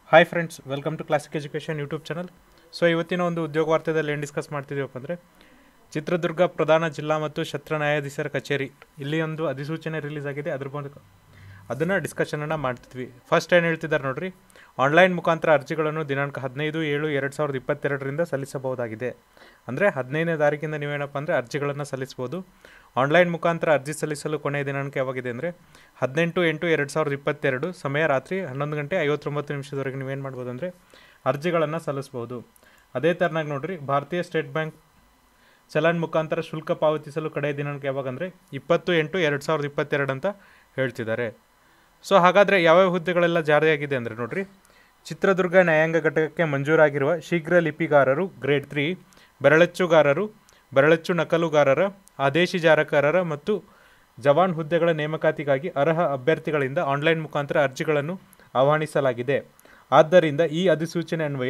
hi friends welcome to classic education YouTube channel so ಇವತ್ತಿನ ಒಂದು ಉದ್ಯೋಗ ವಾರ್ತೆದಲ್ಲಿ ಏನು ಡಿಸ್ಕಸ್ ಮಾಡ್ತಿದ್ದೀವಪ್ಪ ಅಂದರೆ ಚಿತ್ರದುರ್ಗ ಪ್ರಧಾನ ಜಿಲ್ಲಾ ಮತ್ತು ಸತ್ರ ನ್ಯಾಯಾಧೀಶರ ಕಚೇರಿ ಇಲ್ಲಿ ಒಂದು ಅಧಿಸೂಚನೆ ರಿಲೀಸ್ ಆಗಿದೆ ಅದ್ರ ಮೂಲಕ ಅದನ್ನು ಡಿಸ್ಕಷನನ್ನು ಮಾಡ್ತಿದ್ವಿ ಫಸ್ಟ್ ಏನು ಹೇಳ್ತಿದ್ದಾರೆ ನೋಡ್ರಿ ಆನ್ಲೈನ್ ಮುಖಾಂತರ ಅರ್ಜಿಗಳನ್ನು ದಿನಾಂಕ ಹದಿನೈದು ಏಳು ಎರಡು ಸಾವಿರದ ಇಪ್ಪತ್ತೆರಡರಿಂದ ಸಲ್ಲಿಸಬಹುದಾಗಿದೆ ಅಂದರೆ ಹದಿನೈದನೇ ತಾರೀಕಿಂದ ನೀವೇನಪ್ಪ ಅಂದರೆ ಅರ್ಜಿಗಳನ್ನು ಸಲ್ಲಿಸ್ಬೋದು ಆನ್ಲೈನ್ ಮುಖಾಂತರ ಅರ್ಜಿ ಸಲ್ಲಿಸಲು ಕೊನೆಯ ದಿನಾಂಕ ಯಾವಾಗಿದೆ ಅಂದರೆ ಹದಿನೆಂಟು ಎಂಟು ಎರಡು ಸಾವಿರದ ಇಪ್ಪತ್ತೆರಡು ಸಮಯ ರಾತ್ರಿ ಹನ್ನೊಂದು ಗಂಟೆ ಐವತ್ತೊಂಬತ್ತು ನಿಮಿಷದವರೆಗೆ ನೀವೇನು ಮಾಡ್ಬೋದು ಅಂದರೆ ಅರ್ಜಿಗಳನ್ನು ಸಲ್ಲಿಸ್ಬೋದು ಅದೇ ಥರನಾಗಿ ನೋಡ್ರಿ ಭಾರತೀಯ ಸ್ಟೇಟ್ ಬ್ಯಾಂಕ್ ಚಲನ್ ಮುಖಾಂತರ ಶುಲ್ಕ ಪಾವತಿಸಲು ಕಡೆಯ ದಿನಾಂಕ ಯಾವಾಗ ಅಂದರೆ ಇಪ್ಪತ್ತು ಎಂಟು ಎರಡು ಸಾವಿರದ ಇಪ್ಪತ್ತೆರಡು ಅಂತ ಹೇಳ್ತಿದ್ದಾರೆ ಸೊ ಹಾಗಾದರೆ ಯಾವ್ಯಾವ ಹುದ್ದೆಗಳೆಲ್ಲ ಜಾರಿಯಾಗಿದೆ ಅಂದರೆ ನೋಡ್ರಿ ಚಿತ್ರದುರ್ಗ ನ್ಯಾಯಾಂಗ ಘಟಕಕ್ಕೆ ಮಂಜೂರಾಗಿರುವ ಶೀಘ್ರ ಲಿಪಿಗಾರರು ಗ್ರೇಡ್ ತ್ರೀ ಬೆರಳಚ್ಚುಗಾರರು ಬೆರಳಚ್ಚು ನಕಲುಗಾರರ ಆದೇಶಿ ಜಾರಕಾರರ ಮತ್ತು ಜವಾನ್ ಹುದ್ದೆಗಳ ನೇಮಕಾತಿಗಾಗಿ ಅರ್ಹ ಅಭ್ಯರ್ಥಿಗಳಿಂದ ಆನ್ಲೈನ್ ಮುಖಾಂತರ ಅರ್ಜಿಗಳನ್ನು ಆಹ್ವಾನಿಸಲಾಗಿದೆ ಆದ್ದರಿಂದ ಈ ಅಧಿಸೂಚನೆ ಅನ್ವಯ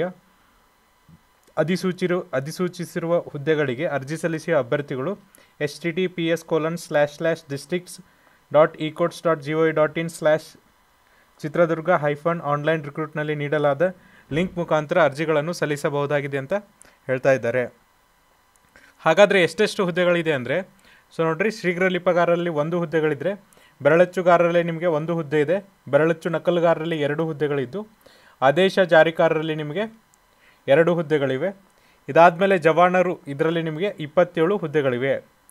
ಅಧಿಸೂಚಿರು ಅಧಿಸೂಚಿಸಿರುವ ಹುದ್ದೆಗಳಿಗೆ ಅರ್ಜಿ ಸಲ್ಲಿಸಿದ ಅಭ್ಯರ್ಥಿಗಳು H T T P S colon slash slash districts dot e courts dot G O dot in slash Chitradurga hyphen online ರಿಕ್ರೂಟ್ನಲ್ಲಿ ನೀಡಲಾದ ಲಿಂಕ್ ಮುಖಾಂತರ ಅರ್ಜಿಗಳನ್ನು ಸಲ್ಲಿಸಬಹುದಾಗಿದೆ ಅಂತ ಹೇಳ್ತಾ ಇದ್ದಾರೆ ಹಾಗಾದರೆ ಎಷ್ಟೆಷ್ಟು ಹುದ್ದೆಗಳಿದೆ ಅಂದರೆ ಸೊ ನೋಡ್ರಿ ಶೀಘ್ರ ಲಿಪಗಾರರಲ್ಲಿ ಒಂದು ಹುದ್ದೆಗಳಿದ್ರೆ ಬೆರಳಚ್ಚುಗಾರರಲ್ಲಿ ನಿಮಗೆ ಒಂದು ಹುದ್ದೆ ಇದೆ ಬೆರಳಚ್ಚು ನಕಲುಗಾರರಲ್ಲಿ ಎರಡು ಹುದ್ದೆಗಳಿದ್ದು ಆದೇಶ ಜಾರಿಕಾರರಲ್ಲಿ ನಿಮಗೆ ಎರಡು ಹುದ್ದೆಗಳಿವೆ ಇದಾದಮೇಲೆ ಜವಾನರು ಇದರಲ್ಲಿ ನಿಮಗೆ ಇಪ್ಪತ್ತೇಳು ಹುದ್ದೆಗಳಿವೆ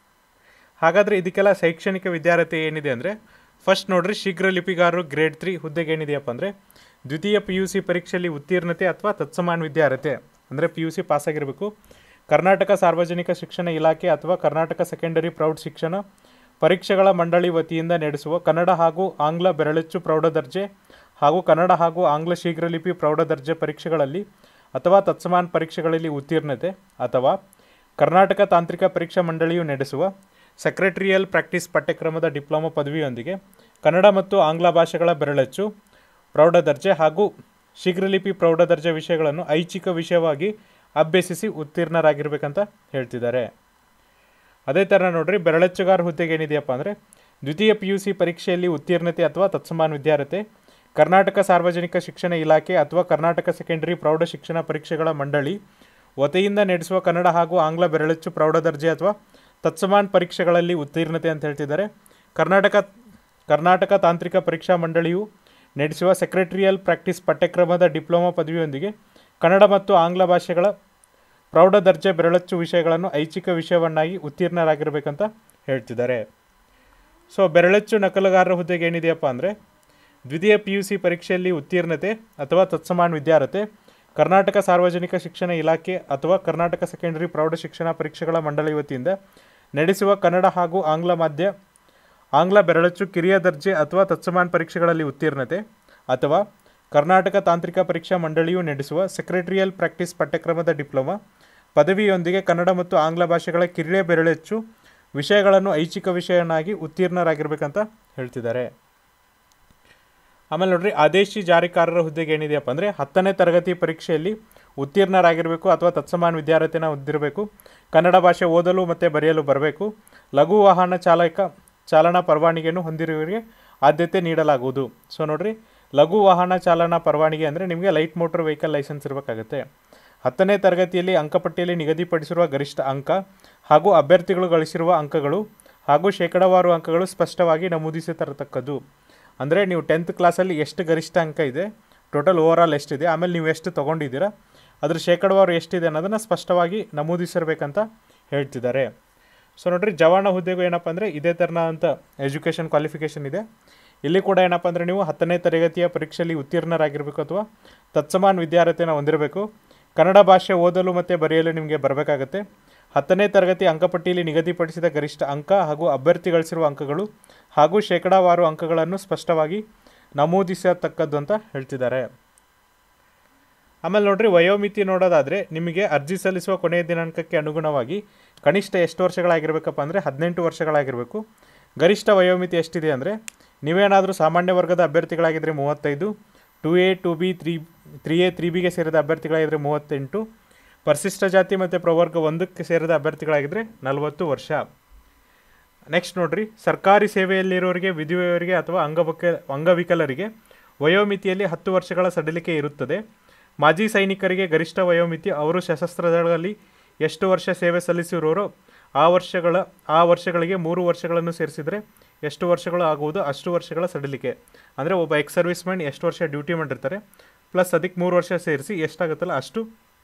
ಹಾಗಾದರೆ ಇದಕ್ಕೆಲ್ಲ ಶೈಕ್ಷಣಿಕ ವಿದ್ಯಾರ್ಹತೆ ಏನಿದೆ ಅಂದರೆ ಫಸ್ಟ್ ನೋಡ್ರಿ ಶೀಘ್ರ ಲಿಪಿಗಾರರು ಗ್ರೇಡ್ ತ್ರೀ ಹುದ್ದೆಗೆ ಏನಿದೆಯಪ್ಪ ಅಂದರೆ ದ್ವಿತೀಯ ಪಿ ಯು ಸಿ ಪರೀಕ್ಷೆಯಲ್ಲಿ ಉತ್ತೀರ್ಣತೆ ಅಥವಾ ತತ್ಸಮಾನ ವಿದ್ಯಾರ್ಹತೆ ಅಂದರೆ ಪಿ ಯು ಸಿ ಪಾಸಾಗಿರಬೇಕು ಕರ್ನಾಟಕ ಸಾರ್ವಜನಿಕ ಶಿಕ್ಷಣ ಇಲಾಖೆ ಅಥವಾ ಕರ್ನಾಟಕ ಸೆಕೆಂಡರಿ ಪ್ರೌಢ ಶಿಕ್ಷಣ ಪರೀಕ್ಷೆಗಳ ಮಂಡಳಿ ವತಿಯಿಂದ ನಡೆಸುವ ಕನ್ನಡ ಹಾಗೂ ಆಂಗ್ಲ ಬೆರಳಚ್ಚು ಪ್ರೌಢ ದರ್ಜೆ ಹಾಗೂ ಕನ್ನಡ ಹಾಗೂ ಆಂಗ್ಲ ಶೀಘ್ರಲಿಪಿ ಪ್ರೌಢ ದರ್ಜೆ ಪರೀಕ್ಷೆಗಳಲ್ಲಿ ಅಥವಾ ತತ್ಸಮಾನ ಪರೀಕ್ಷೆಗಳಲ್ಲಿ ಉತ್ತೀರ್ಣತೆ ಅಥವಾ ಕರ್ನಾಟಕ ತಾಂತ್ರಿಕ ಪರೀಕ್ಷಾ ಮಂಡಳಿಯು ನಡೆಸುವ ಸೆಕ್ರೆಟರಿಯಲ್ ಪ್ರಾಕ್ಟೀಸ್ ಪಠ್ಯಕ್ರಮದ ಡಿಪ್ಲೊಮಾ ಪದವಿಯೊಂದಿಗೆ ಕನ್ನಡ ಮತ್ತು ಆಂಗ್ಲ ಭಾಷೆಗಳ ಬೆರಳಚ್ಚು ಪ್ರೌಢ ದರ್ಜೆ ಹಾಗೂ ಶೀಘ್ರಲಿಪಿ ಪ್ರೌಢ ದರ್ಜೆ ವಿಷಯಗಳನ್ನು ಐಚ್ಛಿಕ ವಿಷಯವಾಗಿ ಅಭ್ಯಸಿಸಿ ಉತ್ತೀರ್ಣರಾಗಿರ್ಬೇಕಂತ ಹೇಳ್ತಿದ್ದಾರೆ ಅದೇ ಥರ ನೋಡ್ರಿ ಬೆರಳಚ್ಚುಗಾರ ಹುದ್ದೆಗೆ ಏನಿದೆಯಪ್ಪ ಅಂದರೆ ದ್ವಿತೀಯ ಪಿ ಯು ಸಿ ಪರೀಕ್ಷೆಯಲ್ಲಿ ಉತ್ತೀರ್ಣತೆ ಅಥವಾ ತತ್ಸಮಾನ ವಿದ್ಯಾರ್ಹತೆ ಕರ್ನಾಟಕ ಸಾರ್ವಜನಿಕ ಶಿಕ್ಷಣ ಇಲಾಖೆ ಅಥವಾ ಕರ್ನಾಟಕ ಸೆಕೆಂಡರಿ ಪ್ರೌಢ ಶಿಕ್ಷಣ ಪರೀಕ್ಷೆಗಳ ಮಂಡಳಿ ವತಿಯಿಂದ ನಡೆಸುವ ಕನ್ನಡ ಹಾಗೂ ಆಂಗ್ಲ ಬೆರಳಚ್ಚು ಪ್ರೌಢ ದರ್ಜೆ ಅಥವಾ ತತ್ಸಮಾನ ಪರೀಕ್ಷೆಗಳಲ್ಲಿ ಉತ್ತೀರ್ಣತೆ ಅಂತ ಹೇಳ್ತಿದ್ದಾರೆ ಕರ್ನಾಟಕ ಕರ್ನಾಟಕ ತಾಂತ್ರಿಕ ಪರೀಕ್ಷಾ ಮಂಡಳಿಯು ನಡೆಸುವ ಸೆಕ್ರೆಟರಿಯಲ್ ಪ್ರಾಕ್ಟೀಸ್ ಪಠ್ಯಕ್ರಮದ ಡಿಪ್ಲೊಮಾ ಪದವಿಯೊಂದಿಗೆ ಕನ್ನಡ ಮತ್ತು ಆಂಗ್ಲ ಭಾಷೆಗಳ ಪ್ರೌಢ ದರ್ಜೆ ಬೆರಳಚ್ಚು ವಿಷಯಗಳನ್ನು ಐಚ್ಛಿಕ ವಿಷಯವನ್ನಾಗಿ ಉತ್ತೀರ್ಣರಾಗಿರಬೇಕಂತ ಹೇಳ್ತಿದ್ದಾರೆ ಸೊ ಬೆರಳಚ್ಚು ನಕಲುಗಾರರ ಹುದ್ದೆಗೆ ಏನಿದೆಯಪ್ಪ ಅಂದರೆ ದ್ವಿತೀಯ ಪಿ ಯು ಸಿ ಪರೀಕ್ಷೆಯಲ್ಲಿ ಉತ್ತೀರ್ಣತೆ ಅಥವಾ ತತ್ಸಮಾನ ವಿದ್ಯಾರ್ಹತೆ ಕರ್ನಾಟಕ ಸಾರ್ವಜನಿಕ ಶಿಕ್ಷಣ ಇಲಾಖೆ ಅಥವಾ ಕರ್ನಾಟಕ ಸೆಕೆಂಡರಿ ಪ್ರೌಢ ಶಿಕ್ಷಣ ಪರೀಕ್ಷೆಗಳ ಮಂಡಳಿ ವತಿಯಿಂದ ನಡೆಸುವ ಕನ್ನಡ ಹಾಗೂ ಆಂಗ್ಲ ಮಾಧ್ಯ ಆಂಗ್ಲ ಬೆರಳಚ್ಚು ಕಿರಿಯ ದರ್ಜೆ ಅಥವಾ ತತ್ಸಮಾನ ಪರೀಕ್ಷೆಗಳಲ್ಲಿ ಉತ್ತೀರ್ಣತೆ ಅಥವಾ ಕರ್ನಾಟಕ ತಾಂತ್ರಿಕ ಪರೀಕ್ಷಾ ಮಂಡಳಿಯು ನಡೆಸುವ ಸೆಕ್ರೆಟರಿಯಲ್ ಪ್ರಾಕ್ಟೀಸ್ ಪಠ್ಯಕ್ರಮದ ಡಿಪ್ಲೊಮಾ ಪದವಿಯೊಂದಿಗೆ ಕನ್ನಡ ಮತ್ತು ಆಂಗ್ಲ ಭಾಷೆಗಳ ಕಿರಿಯ ಬೆರಳೆಚ್ಚು ವಿಷಯಗಳನ್ನು ಐಚ್ಛಿಕ ವಿಷಯನಾಗಿ ಉತ್ತೀರ್ಣರಾಗಿರ್ಬೇಕಂತ ಹೇಳ್ತಿದ್ದಾರೆ ಆಮೇಲೆ ನೋಡ್ರಿ ಆದೇಶಿ ಜಾರಿಕಾರರ ಹುದ್ದೆಗೆ ಏನಿದೆಯಪ್ಪ ಅಂದರೆ ಹತ್ತನೇ ತರಗತಿ ಪರೀಕ್ಷೆಯಲ್ಲಿ ಉತ್ತೀರ್ಣರಾಗಿರಬೇಕು ಅಥವಾ ತತ್ಸಮಾನ ವಿದ್ಯಾರ್ಥಿನ ಹೊಂದಿರಬೇಕು ಕನ್ನಡ ಭಾಷೆ ಓದಲು ಮತ್ತು ಬರೆಯಲು ಬರಬೇಕು ಲಘು ವಾಹನ ಚಾಲಕ ಚಾಲನಾ ಪರವಾನಗಿಯನ್ನು ಹೊಂದಿರುವವರಿಗೆ ಆದ್ಯತೆ ನೀಡಲಾಗುವುದು ಸೊ ನೋಡ್ರಿ ಲಘು ವಾಹನ ಚಾಲನಾ ಪರವಾನಗಿ ಅಂದರೆ ನಿಮಗೆ ಲೈಟ್ ಮೋಟರ್ ವೆಹಿಕಲ್ ಲೈಸೆನ್ಸ್ ಇರಬೇಕಾಗುತ್ತೆ ಹತ್ತನೇ ತರಗತಿಯಲ್ಲಿ ಅಂಕಪಟ್ಟಿಯಲ್ಲಿ ನಿಗದಿಪಡಿಸಿರುವ ಗರಿಷ್ಠ ಅಂಕ ಹಾಗೂ ಅಭ್ಯರ್ಥಿಗಳು ಗಳಿಸಿರುವ ಅಂಕಗಳು ಹಾಗೂ ಶೇಕಡಾವಾರು ಅಂಕಗಳು ಸ್ಪಷ್ಟವಾಗಿ ನಮೂದಿಸಿ ತರತಕ್ಕದ್ದು ಅಂದರೆ ನೀವು ಟೆಂತ್ ಕ್ಲಾಸಲ್ಲಿ ಎಷ್ಟು ಗರಿಷ್ಠ ಅಂಕ ಇದೆ ಟೋಟಲ್ ಓವರ್ ಆಲ್ ಎಷ್ಟಿದೆ ಆಮೇಲೆ ನೀವು ಎಷ್ಟು ತೊಗೊಂಡಿದ್ದೀರಾ ಅದ್ರ ಶೇಕಡವಾರು ಎಷ್ಟಿದೆ ಅನ್ನೋದನ್ನು ಸ್ಪಷ್ಟವಾಗಿ ನಮೂದಿಸಿರ್ಬೇಕಂತ ಹೇಳ್ತಿದ್ದಾರೆ ಸೊ ನೋಡ್ರಿ ಜವಾನ ಹುದ್ದೆಗೂ ಏನಪ್ಪ ಅಂದರೆ ಇದೇ ಥರನಾದಂಥ ಎಜುಕೇಷನ್ ಕ್ವಾಲಿಫಿಕೇಷನ್ ಇದೆ ಇಲ್ಲಿ ಕೂಡ ಏನಪ್ಪ ಅಂದರೆ ನೀವು ಹತ್ತನೇ ತರಗತಿಯ ಪರೀಕ್ಷೆಯಲ್ಲಿ ಉತ್ತೀರ್ಣರಾಗಿರಬೇಕು ಅಥವಾ ತತ್ಸಮಾನ ವಿದ್ಯಾರ್ಹತೆಯನ್ನು ಹೊಂದಿರಬೇಕು ಕನ್ನಡ ಭಾಷೆ ಓದಲು ಮತ್ತು ಬರೆಯಲು ನಿಮಗೆ ಬರಬೇಕಾಗತ್ತೆ ಹತ್ತನೇ ತರಗತಿ ಅಂಕಪಟ್ಟಿಯಲ್ಲಿ ನಿಗದಿಪಡಿಸಿದ ಗರಿಷ್ಠ ಅಂಕ ಹಾಗೂ ಅಭ್ಯರ್ಥಿ ಗಳಿಸಿರುವ ಅಂಕಗಳು ಹಾಗೂ ಶೇಕಡಾವಾರು ಅಂಕಗಳನ್ನು ಸ್ಪಷ್ಟವಾಗಿ ನಮೂದಿಸತಕ್ಕದ್ದು ಅಂತ ಹೇಳ್ತಿದ್ದಾರೆ ಆಮೇಲೆ ನೋಡ್ರಿ ವಯೋಮಿತಿ ನೋಡೋದಾದರೆ ನಿಮಗೆ ಅರ್ಜಿ ಸಲ್ಲಿಸುವ ಕೊನೆಯ ದಿನಾಂಕಕ್ಕೆ ಅನುಗುಣವಾಗಿ ಕನಿಷ್ಠ ಎಷ್ಟು ವರ್ಷಗಳಾಗಿರಬೇಕಪ್ಪ ಅಂದರೆ ಹದಿನೆಂಟು ವರ್ಷಗಳಾಗಿರಬೇಕು ಗರಿಷ್ಠ ವಯೋಮಿತಿ ಎಷ್ಟಿದೆ ಅಂದರೆ ನೀವೇನಾದರೂ ಸಾಮಾನ್ಯ ವರ್ಗದ ಅಭ್ಯರ್ಥಿಗಳಾಗಿದ್ದರೆ ಮೂವತ್ತೈದು two A two B three three A three ಬಿಗೆ ಸೇರಿದ ಅಭ್ಯರ್ಥಿಗಳಾಗಿದ್ದರೆ ಮೂವತ್ತೆಂಟು ಪರಿಶಿಷ್ಟ ಜಾತಿ ಮತ್ತು ಪ್ರವರ್ಗ ಒಂದಕ್ಕೆ ಸೇರಿದ ಅಭ್ಯರ್ಥಿಗಳಾಗಿದ್ದರೆ ನಲವತ್ತು ವರ್ಷ ನೆಕ್ಸ್ಟ್ ನೋಡ್ರಿ ಸರ್ಕಾರಿ ಸೇವೆಯಲ್ಲಿರೋರಿಗೆ ವಿಧವೆಯವರಿಗೆ ಅಥವಾ ಅಂಗವಿಕ ಅಂಗವಿಕಲರಿಗೆ ವಯೋಮಿತಿಯಲ್ಲಿ ಹತ್ತು ವರ್ಷಗಳ ಸಡಿಲಿಕೆ ಇರುತ್ತದೆ ಮಾಜಿ ಸೈನಿಕರಿಗೆ ಗರಿಷ್ಠ ವಯೋಮಿತಿ ಅವರು ಸಶಸ್ತ್ರ ದಳದಲ್ಲಿ ಎಷ್ಟು ವರ್ಷ ಸೇವೆ ಸಲ್ಲಿಸಿರೋರೋ ಆ ವರ್ಷಗಳ ಆ ವರ್ಷಗಳಿಗೆ ಮೂರು ವರ್ಷಗಳನ್ನು ಸೇರಿಸಿದರೆ ಎಷ್ಟು ವರ್ಷಗಳು ಆಗುವುದು ಅಷ್ಟು ವರ್ಷಗಳ ಸಡಿಲಿಕೆ ಅಂದರೆ ಒಬ್ಬ ಎಕ್ಸ್ ಸರ್ವಿಸ್ ಮ್ಯಾನ್ ಎಷ್ಟು ವರ್ಷ ಡ್ಯೂಟಿ ಮಾಡಿರ್ತಾರೆ ಪ್ಲಸ್ ಅದಕ್ಕೆ ಮೂರು ವರ್ಷ ಸೇರಿಸಿ ಎಷ್ಟಾಗುತ್ತಲ್ಲ ಅಷ್ಟು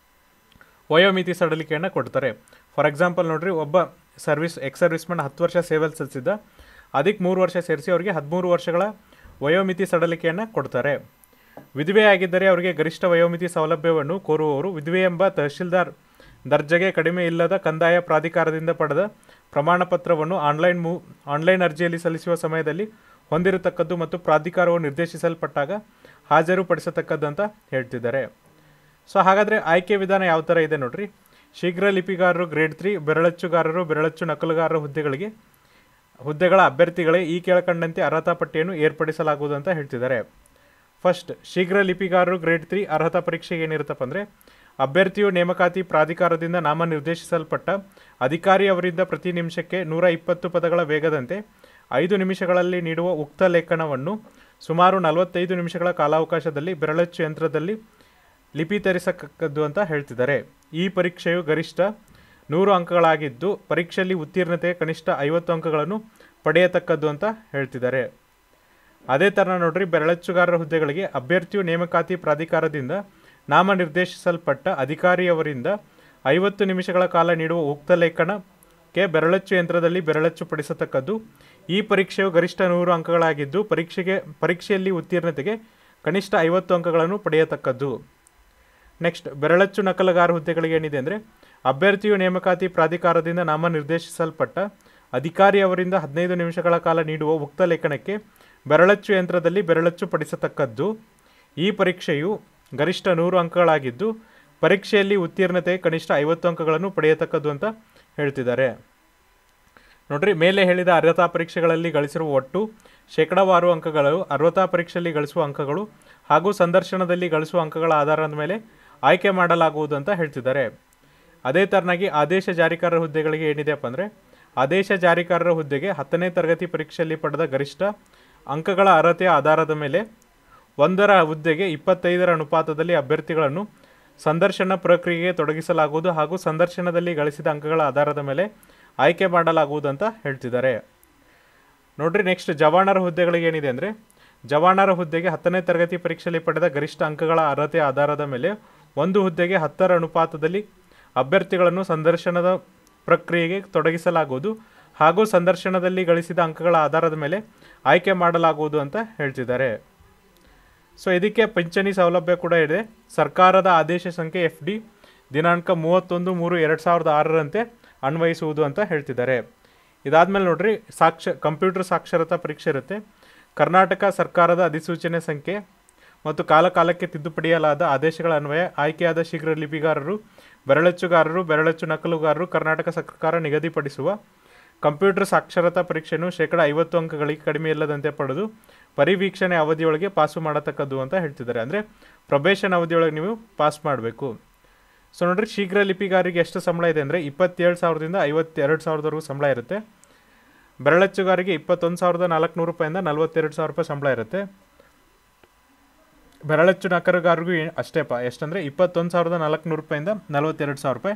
ವಯೋಮಿತಿ ಸಡಿಲಿಕೆಯನ್ನು ಕೊಡ್ತಾರೆ ಫಾರ್ ಎಕ್ಸಾಂಪಲ್ ನೋಡ್ರಿ ಒಬ್ಬ ಸರ್ವಿಸ್ ಎಕ್ಸ್ ಸರ್ವಿಸ್ ಮ್ಯಾನ್ ಹತ್ತು ವರ್ಷ ಸೇವೆಯಲ್ಲಿ ಸಲ್ಲಿಸಿದ್ದ ಅದಕ್ಕೆ ಮೂರು ವರ್ಷ ಸೇರಿಸಿ ಅವರಿಗೆ ಹದಿಮೂರು ವರ್ಷಗಳ ವಯೋಮಿತಿ ಸಡಿಲಿಕೆಯನ್ನು ಕೊಡ್ತಾರೆ ವಿಧವೆಯಾಗಿದ್ದರೆ ಅವರಿಗೆ ಗರಿಷ್ಠ ವಯೋಮಿತಿ ಸೌಲಭ್ಯವನ್ನು ಕೋರುವವರು ವಿಧವೆ ಎಂಬ ತಹಶೀಲ್ದಾರ್ ದರ್ಜೆಗೆ ಕಡಿಮೆ ಇಲ್ಲದ ಕಂದಾಯ ಪ್ರಾಧಿಕಾರದಿಂದ ಪಡೆದ ಪ್ರಮಾಣ ಪತ್ರವನ್ನು ಆನ್ಲೈನ್ ಮೂ ಆನ್ಲೈನ್ ಅರ್ಜಿಯಲ್ಲಿ ಸಲ್ಲಿಸುವ ಸಮಯದಲ್ಲಿ ಹೊಂದಿರತಕ್ಕದ್ದು ಮತ್ತು ಪ್ರಾಧಿಕಾರವು ನಿರ್ದೇಶಿಸಲ್ಪಟ್ಟಾಗ ಹಾಜರುಪಡಿಸತಕ್ಕದ್ದು ಅಂತ ಹೇಳ್ತಿದ್ದಾರೆ ಸೊ ಹಾಗಾದರೆ ಆಯ್ಕೆ ವಿಧಾನ ಯಾವ ಥರ ಇದೆ ನೋಡ್ರಿ ಶೀಘ್ರ ಲಿಪಿಗಾರರು ಗ್ರೇಡ್ ತ್ರೀ ಬೆರಳಚ್ಚುಗಾರರು ಬೆರಳಚ್ಚು ನಕಲುಗಾರರ ಹುದ್ದೆಗಳಿಗೆ ಹುದ್ದೆಗಳ ಅಭ್ಯರ್ಥಿಗಳೇ ಈ ಕೆಳಕಂಡಂತೆ ಅರ್ಹತಾ ಪಟ್ಟಿಯನ್ನು ಏರ್ಪಡಿಸಲಾಗುವುದು ಅಂತ ಹೇಳ್ತಿದ್ದಾರೆ ಫಸ್ಟ್ ಶೀಘ್ರ ಲಿಪಿಗಾರರು ಗ್ರೇಡ್ ತ್ರೀ ಅರ್ಹತಾ ಪರೀಕ್ಷೆಗೆ ಏನಿರುತ್ತಪ್ಪ ಅಂದರೆ ಅಭ್ಯರ್ಥಿಯು ನೇಮಕಾತಿ ಪ್ರಾಧಿಕಾರದಿಂದ ನಾಮ ನಿರ್ದೇಶಿಸಲ್ಪಟ್ಟ ಅಧಿಕಾರಿ ಅವರಿಂದ ಪ್ರತಿ ನಿಮಿಷಕ್ಕೆ ನೂರ ಇಪ್ಪತ್ತು ಪದಗಳ ವೇಗದಂತೆ ಐದು ನಿಮಿಷಗಳಲ್ಲಿ ನೀಡುವ ಉಕ್ತ ಲೇಖನವನ್ನು ಸುಮಾರು ನಲವತ್ತೈದು ನಿಮಿಷಗಳ ಕಾಲಾವಕಾಶದಲ್ಲಿ ಬೆರಳಚ್ಚು ಯಂತ್ರದಲ್ಲಿ ಲಿಪಿ ತರಿಸಕ್ಕದ್ದು ಅಂತ ಹೇಳ್ತಿದ್ದಾರೆ ಈ ಪರೀಕ್ಷೆಯು ಗರಿಷ್ಠ ನೂರು ಅಂಕಗಳಾಗಿದ್ದು ಪರೀಕ್ಷೆಯಲ್ಲಿ ಉತ್ತೀರ್ಣತೆ ಕನಿಷ್ಠ ಐವತ್ತು ಅಂಕಗಳನ್ನು ಪಡೆಯತಕ್ಕದ್ದು ಅಂತ ಹೇಳ್ತಿದ್ದಾರೆ ಅದೇ ಥರ ನೋಡ್ರಿ ಬೆರಳಚ್ಚುಗಾರರ ಹುದ್ದೆಗಳಿಗೆ ಅಭ್ಯರ್ಥಿಯು ನೇಮಕಾತಿ ಪ್ರಾಧಿಕಾರದಿಂದ ನಾಮ ನಿರ್ದೇಶಿಸಲ್ಪಟ್ಟ ಅಧಿಕಾರಿಯವರಿಂದ ಐವತ್ತು ನಿಮಿಷಗಳ ಕಾಲ ನೀಡುವ ಉಕ್ತ ಲೇಖನಕ್ಕೆ ಬೆರಳಚ್ಚು ಯಂತ್ರದಲ್ಲಿ ಬೆರಳಚ್ಚು ಪಡಿಸತಕ್ಕದ್ದು ಈ ಪರೀಕ್ಷೆಯು ಗರಿಷ್ಠ ನೂರು ಅಂಕಗಳಾಗಿದ್ದು ಪರೀಕ್ಷೆಗೆ ಪರೀಕ್ಷೆಯಲ್ಲಿ ಉತ್ತೀರ್ಣತೆಗೆ ಕನಿಷ್ಠ ಐವತ್ತು ಅಂಕಗಳನ್ನು ಪಡೆಯತಕ್ಕದ್ದು ನೆಕ್ಸ್ಟ್ ಬೆರಳಚ್ಚು ನಕಲುಗಾರ ಹುದ್ದೆಗಳಿಗೆ ಏನಿದೆ ಅಂದರೆ ಅಭ್ಯರ್ಥಿಯು ನೇಮಕಾತಿ ಪ್ರಾಧಿಕಾರದಿಂದ ನಾಮ ನಿರ್ದೇಶಿಸಲ್ಪಟ್ಟ ಅಧಿಕಾರಿಯವರಿಂದ ಹದಿನೈದು ನಿಮಿಷಗಳ ಕಾಲ ನೀಡುವ ಉಕ್ತ ಲೇಖನಕ್ಕೆ ಬೆರಳಚ್ಚು ಯಂತ್ರದಲ್ಲಿ ಬೆರಳಚ್ಚು ಪಡಿಸತಕ್ಕದ್ದು ಈ ಪರೀಕ್ಷೆಯು ಗರಿಷ್ಠ ನೂರು ಅಂಕಗಳಾಗಿದ್ದು ಪರೀಕ್ಷೆಯಲ್ಲಿ ಉತ್ತೀರ್ಣತೆ ಕನಿಷ್ಠ ಐವತ್ತು ಅಂಕಗಳನ್ನು ಪಡೆಯತಕ್ಕದ್ದು ಅಂತ ಹೇಳ್ತಿದ್ದಾರೆ ನೋಡ್ರಿ ಮೇಲೆ ಹೇಳಿದ ಅರ್ಹತಾ ಪರೀಕ್ಷೆಗಳಲ್ಲಿ ಗಳಿಸಿರುವ ಒಟ್ಟು ಶೇಕಡಾವಾರು ಅಂಕಗಳು ಅರ್ಹತಾ ಪರೀಕ್ಷೆಯಲ್ಲಿ ಗಳಿಸುವ ಅಂಕಗಳು ಹಾಗೂ ಸಂದರ್ಶನದಲ್ಲಿ ಗಳಿಸುವ ಅಂಕಗಳ ಆಧಾರದ ಮೇಲೆ ಆಯ್ಕೆ ಮಾಡಲಾಗುವುದು ಅಂತ ಹೇಳ್ತಿದ್ದಾರೆ ಅದೇ ಥರನಾಗಿ ಆದೇಶ ಜಾರಿಕಾರರ ಹುದ್ದೆಗಳಿಗೆ ಏನಿದೆಯಪ್ಪ ಅಂದರೆ ಆದೇಶ ಜಾರಿಕಾರರ ಹುದ್ದೆಗೆ ಹತ್ತನೇ ತರಗತಿ ಪರೀಕ್ಷೆಯಲ್ಲಿ ಪಡೆದ ಗರಿಷ್ಠ ಅಂಕಗಳ ಅರ್ಹತೆಯ ಆಧಾರದ ಮೇಲೆ ಒಂದರ ಹುದ್ದೆಗೆ ಇಪ್ಪತ್ತೈದರ ಅನುಪಾತದಲ್ಲಿ ಅಭ್ಯರ್ಥಿಗಳನ್ನು ಸಂದರ್ಶನ ಪ್ರಕ್ರಿಯೆಗೆ ತೊಡಗಿಸಲಾಗುವುದು ಹಾಗೂ ಸಂದರ್ಶನದಲ್ಲಿ ಗಳಿಸಿದ ಅಂಕಗಳ ಆಧಾರದ ಮೇಲೆ ಆಯ್ಕೆ ಮಾಡಲಾಗುವುದು ಅಂತ ಹೇಳ್ತಿದ್ದಾರೆ ನೋಡ್ರಿ ನೆಕ್ಸ್ಟ್ ಜವಾನರ ಹುದ್ದೆಗಳಿಗೆ ಏನಿದೆ ಅಂದರೆ ಜವಾನರ ಹುದ್ದೆಗೆ ಹತ್ತನೇ ತರಗತಿ ಪರೀಕ್ಷೆಯಲ್ಲಿ ಪಡೆದ ಗರಿಷ್ಠ ಅಂಕಗಳ ಅರ್ಹತೆಯ ಆಧಾರದ ಮೇಲೆ ಒಂದು ಹುದ್ದೆಗೆ ಹತ್ತರ ಅನುಪಾತದಲ್ಲಿ ಅಭ್ಯರ್ಥಿಗಳನ್ನು ಸಂದರ್ಶನದ ಪ್ರಕ್ರಿಯೆಗೆ ತೊಡಗಿಸಲಾಗುವುದು ಹಾಗೂ ಸಂದರ್ಶನದಲ್ಲಿ ಗಳಿಸಿದ ಅಂಕಗಳ ಆಧಾರದ ಮೇಲೆ ಆಯ್ಕೆ ಮಾಡಲಾಗುವುದು ಅಂತ ಹೇಳ್ತಿದ್ದಾರೆ ಸೊ ಇದಕ್ಕೆ ಪಿಂಚಣಿ ಸೌಲಭ್ಯ ಕೂಡ ಇದೆ ಸರ್ಕಾರದ ಆದೇಶ ಸಂಖ್ಯೆ ಎಫ್ ಡಿ ದಿನಾಂಕ ಮೂವತ್ತೊಂದು ಮೂರು ಎರಡು ಸಾವಿರದ ಆರರಂತೆ ಅನ್ವಯಿಸುವುದು ಅಂತ ಹೇಳ್ತಿದ್ದಾರೆ ಇದಾದಮೇಲೆ ನೋಡ್ರಿ ಸಾಕ್ಷ ಕಂಪ್ಯೂಟರ್ ಸಾಕ್ಷರತಾ ಪರೀಕ್ಷೆ ಇರುತ್ತೆ ಕರ್ನಾಟಕ ಸರ್ಕಾರದ ಅಧಿಸೂಚನೆ ಸಂಖ್ಯೆ ಮತ್ತು ಕಾಲಕಾಲಕ್ಕೆ ತಿದ್ದುಪಡಿಯಲಾದ ಆದೇಶಗಳ ಅನ್ವಯ ಆಯ್ಕೆಯಾದ ಶೀಘ್ರ ಲಿಪಿಗಾರರು ಬೆರಳಚ್ಚುಗಾರರು ಬೆರಳಚ್ಚು ನಕಲುಗಾರರು ಕರ್ನಾಟಕ ಸರ್ಕಾರ ನಿಗದಿಪಡಿಸುವ ಕಂಪ್ಯೂಟರ್ ಸಾಕ್ಷರತಾ ಪರೀಕ್ಷೆಯನ್ನು ಶೇಕಡ ಐವತ್ತು ಅಂಕಗಳಿಗೆ ಕಡಿಮೆ ಇಲ್ಲದಂತೆ ಪಡೆದು ಪರಿವೀಕ್ಷಣೆ ಅವಧಿಯೊಳಗೆ ಪಾಸು ಮಾಡತಕ್ಕದ್ದು ಅಂತ ಹೇಳ್ತಿದ್ದಾರೆ ಅಂದರೆ ಪ್ರೊಬೇಷನ್ ಅವಧಿಯೊಳಗೆ ನೀವು ಪಾಸ್ ಮಾಡಬೇಕು ಸೊ ನೋಡ್ರಿ ಶೀಘ್ರ ಲಿಪಿಗಾರಿಗೆ ಎಷ್ಟು ಸಂಬಳ ಇದೆ ಅಂದರೆ ಇಪ್ಪತ್ತೇಳು ಸಾವಿರದಿಂದ ಐವತ್ತೆರಡು ಸಾವಿರದವರೆಗೂ ಸಂಬಳ ಇರುತ್ತೆ ಬೆರಳಚ್ಚುಗಾರಿಗೆ ಇಪ್ಪತ್ತೊಂದು ಸಾವಿರದ ನಾಲ್ಕುನೂರು ರೂಪಾಯಿಂದ ನಲ್ವತ್ತೆರಡು ಸಾವಿರ ರೂಪಾಯಿ ಸಂಬಳ ಇರುತ್ತೆ ಬೆರಳಚ್ಚು ನಕರುಗಾರಿಗೂ ಏ- ಅಷ್ಟೇಪ್ಪ ಎಷ್ಟಂದರೆ ಇಪ್ಪತ್ತೊಂದು ಸಾವಿರದ ನಾಲ್ಕುನೂರು ರೂಪಾಯಿಂದ ನಲ್ವತ್ತೆರಡು ಸಾವಿರ ರೂಪಾಯಿ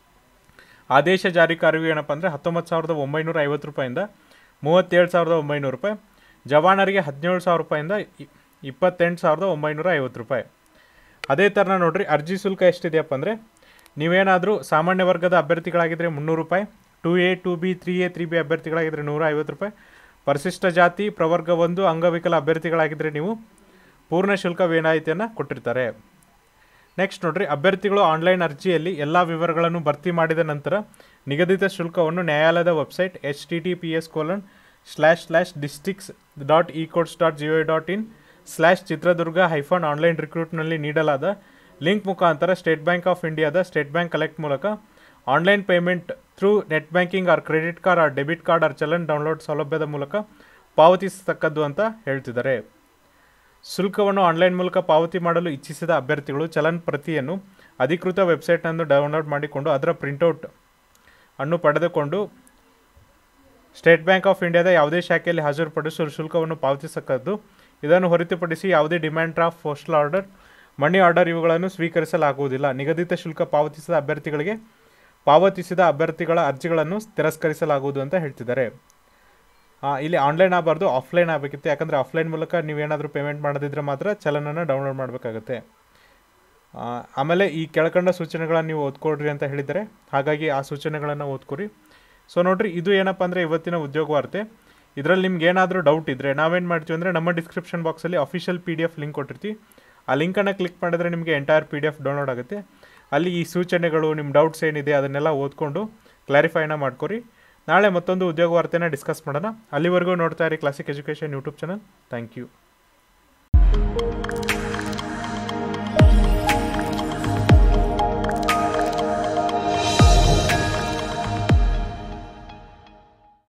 ಆದೇಶ ಜಾರಿಕಾರಿಗೂ ಏನಪ್ಪ ಅಂದರೆ ಹತ್ತೊಂಬತ್ತು ಸಾವಿರದ ಒಂಬೈನೂರ ಐವತ್ತು ರೂಪಾಯಿಂದ ಮೂವತ್ತೇಳು ಸಾವಿರದ ಒಂಬೈನೂರು ರೂಪಾಯಿ ಜವಾನರಿಗೆ ಹದಿನೇಳು ಸಾವಿರ ರೂಪಾಯಿಂದ ಇ- ಇಪ್ಪತ್ತೆಂಟು ಸಾವಿರದ ಒಂಬೈನೂರ ಐವತ್ತು ರೂಪಾಯಿ ಅದೇ ಥರ ನೋಡ್ರಿ ಅರ್ಜಿ ಶುಲ್ಕ ಎಷ್ಟಿದೆಯಪ್ಪ ಅಂದರೆ ನೀವೇನಾದರೂ ಸಾಮಾನ್ಯ ವರ್ಗದ ಅಭ್ಯರ್ಥಿಗಳಾಗಿದ್ದರೆ ಮುನ್ನೂರು ರೂಪಾಯಿ two A two B three A three B ಅಭ್ಯರ್ಥಿಗಳಾಗಿದ್ದರೆ ನೂರ ಐವತ್ತು ರೂಪಾಯಿ ಪರಿಶಿಷ್ಟ ಜಾತಿ ಪ್ರವರ್ಗ ಒಂದು ಅಂಗವಿಕಲ ಅಭ್ಯರ್ಥಿಗಳಾಗಿದ್ದರೆ ನೀವು ಪೂರ್ಣ ಶುಲ್ಕ ವಿನಾಯಿತಿಯನ್ನು ಕೊಟ್ಟಿರ್ತಾರೆ ನೆಕ್ಸ್ಟ್ ನೋಡ್ರಿ ಅಭ್ಯರ್ಥಿಗಳು ಆನ್ಲೈನ್ ಅರ್ಜಿಯಲ್ಲಿ ಎಲ್ಲ ವಿವರಗಳನ್ನು ಭರ್ತಿ ಮಾಡಿದ ನಂತರ ನಿಗದಿತ ಶುಲ್ಕವನ್ನು ನ್ಯಾಯಾಲಯದ website H T T P S colon slash slash districts dot e courts dot G O dot in slash Chitradurga hyphen online ರಿಕ್ರೂಟ್ನಲ್ಲಿ ನೀಡಲಾದ ಲಿಂಕ್ ಮುಖಾಂತರ ಸ್ಟೇಟ್ ಬ್ಯಾಂಕ್ ಆಫ್ ಇಂಡಿಯಾದ ಸ್ಟೇಟ್ ಬ್ಯಾಂಕ್ ಕಲೆಕ್ಟ್ ಮೂಲಕ online payment through net banking or credit card or debit card or challan download ಸೌಲಭ್ಯದ ಮೂಲಕ ಪಾವತಿಸತಕ್ಕದ್ದು ಅಂತ ಹೇಳ್ತಿದ್ದಾರೆ ಶುಲ್ಕವನ್ನು ಆನ್ಲೈನ್ ಮೂಲಕ ಪಾವತಿ ಮಾಡಲು ಇಚ್ಛಿಸಿದ ಅಭ್ಯರ್ಥಿಗಳು ಚಲನ್ ಪ್ರತಿಯನ್ನು ಅಧಿಕೃತ ವೆಬ್ಸೈಟ್ನನ್ನು ಡೌನ್ಲೋಡ್ ಮಾಡಿಕೊಂಡು ಅದರ ಪ್ರಿಂಟೌಟ್ ಅನ್ನು ಪಡೆದುಕೊಂಡು ಸ್ಟೇಟ್ ಬ್ಯಾಂಕ್ ಆಫ್ ಇಂಡಿಯಾದ ಯಾವುದೇ ಶಾಖೆಯಲ್ಲಿ ಹಾಜರುಪಡಿಸುವ ಶುಲ್ಕವನ್ನು ಪಾವತಿಸಕ್ಕದ್ದು ಇದನ್ನು ಹೊರತುಪಡಿಸಿ ಯಾವುದೇ demand draft postal order money order ಇವುಗಳನ್ನು ಸ್ವೀಕರಿಸಲಾಗುವುದಿಲ್ಲ ನಿಗದಿತ ಶುಲ್ಕ ಪಾವತಿಸಿದ ಅಭ್ಯರ್ಥಿಗಳಿಗೆ ಪಾವತಿಸಿದ ಅಭ್ಯರ್ಥಿಗಳ ಅರ್ಜಿಗಳನ್ನು ತಿರಸ್ಕರಿಸಲಾಗುವುದು ಅಂತ ಹೇಳ್ತಿದ್ದಾರೆ ಆ, ಇಲ್ಲಿ ಆನ್ಲೈನ್ ಆಗಬಾರ್ದು ಆಫ್ಲೈನ್ ಆಗಬೇಕಿತ್ತು ಯಾಕಂದರೆ ಆಫ್ಲೈನ್ ಮೂಲಕ ನೀವೇನಾದರೂ ಪೇಮೆಂಟ್ ಮಾಡೋದಿದ್ರೆ ಮಾತ್ರ ಚಲನನ ಡೌನ್ಲೋಡ್ ಮಾಡಬೇಕಾಗುತ್ತೆ ಆ, ಆಮೇಲೆ ಈ ಕೆಳಕಂಡ ಸೂಚನೆಗಳನ್ನು ನೀವು ಓದ್ಕೊಡ್ರಿ ಅಂತ ಹೇಳಿದ್ದಾರೆ ಹಾಗಾಗಿ ಆ ಸೂಚನೆಗಳನ್ನು ಓದ್ಕೊರಿ ಸೊ ನೋಡ್ರಿ ಇದು ಏನಪ್ಪ ಅಂದರೆ ಇವತ್ತಿನ ಉದ್ಯೋಗ ವಾರ್ತೆ ಇದರಲ್ಲಿ ನಿಮ್ಗೆ ಏನಾದರೂ ಡೌಟ್ ಇದ್ದರೆ ನಾವೇನು ಮಾಡ್ತೀವಿ ಅಂದರೆ ನಮ್ಮ ಡಿಸ್ಕ್ರಿಪ್ಷನ್ ಬಾಕ್ಸಲ್ಲಿ official P D F link ಕೊಟ್ಟಿರ್ತೀವಿ ಆ ಲಿಂಕನ್ನು ಕ್ಲಿಕ್ ಮಾಡಿದ್ರೆ ನಿಮಗೆ entire P D F download ಆಗುತ್ತೆ ಅಲ್ಲಿ ಈ ಸೂಚನೆಗಳು ನಿಮ್ಮ ಡೌಟ್ಸ್ ಏನಿದೆ ಅದನ್ನೆಲ್ಲ ಓದ್ಕೊಂಡು ಕ್ಲಾರಿಫೈನ ಮಾಡ್ಕೊರಿ ನಾಳೆ ಮತ್ತೊಂದು ಉದ್ಯೋಗ ವಾರ್ತೆನ ಡಿಸ್ಕಸ್ ಮಾಡೋಣ ಅಲ್ಲಿವರೆಗೂ ನೋಡ್ತಾ ಇರಿ classic education YouTube channel thank you